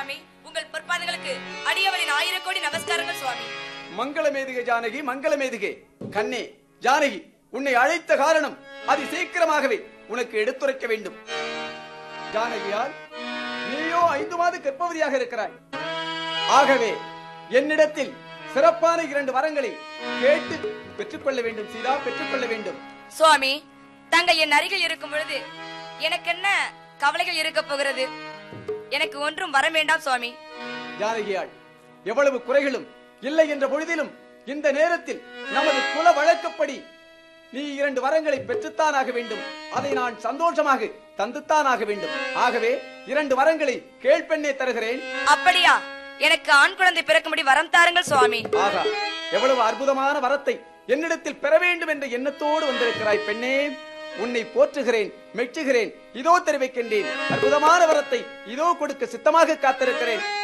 சுவாமி உங்கள் பொற்பாதங்களுக்கு அடியவளின் ஆயிரம் கோடி நமஸ்காரங்கள் சுவாமி மங்களமேதிகை ஜானகி மங்களமேதிகை கண்ணே ஜானகி உன்னை அழைத்த காரணம் அது சீக்கிரமாகவே உனக்கு எடுத்துரைக்க வேண்டும் ஜானகியால் நீயோ ஐந்து மாத கர்ப்பவதியாக இருக்கிறாய் ஆகவே என்னிடத்தில் சிறப்பான இரண்டு வரங்களை கேட்டு பெற்றுக்கொள்ள வேண்டும் சீதா பெற்றுக்கொள்ள வேண்டும் சுவாமி தாங்கள் என் அருகில் இருக்கும் பொழுது எனக்கு என்ன கவலைகள் இருக்க போகிறது எனக்கு ஒன்றும் வர வேண்டாம் சுவாமி ஜானகியாள் எவ்வளவு குறைகளும் இல்லை என்ற பொழுதிலும் இந்த நேரத்தில் நமது குல வழக்கப்படி நீ இரண்டு வரங்களை பெற்றுத்தான் ஆக வேண்டும் அதை நான் சந்தோஷமாக தந்துத்தான் ஆக வேண்டும் ஆகவே இரண்டு வரங்களை கேள்பெண்ணே தருகிறேன் அப்படியா எனக்கு ஆண் குழந்தை பிறக்கும்படி வரம் தாருங்கள் சுவாமி ஆகா எவ்வளவு அற்புதமான வரத்தை என்னிடத்தில் பெற வேண்டும் என்ற எண்ணத்தோடு வந்திருக்கிறாய் பெண்ணே உன்னை போற்றுகிறேன் மெச்சுகிறேன் இதோ தெரிவிக்கின்றேன் அற்புதமான வரத்தை இதோ கொடுக்க சித்தமாக காத்திருக்கிறேன்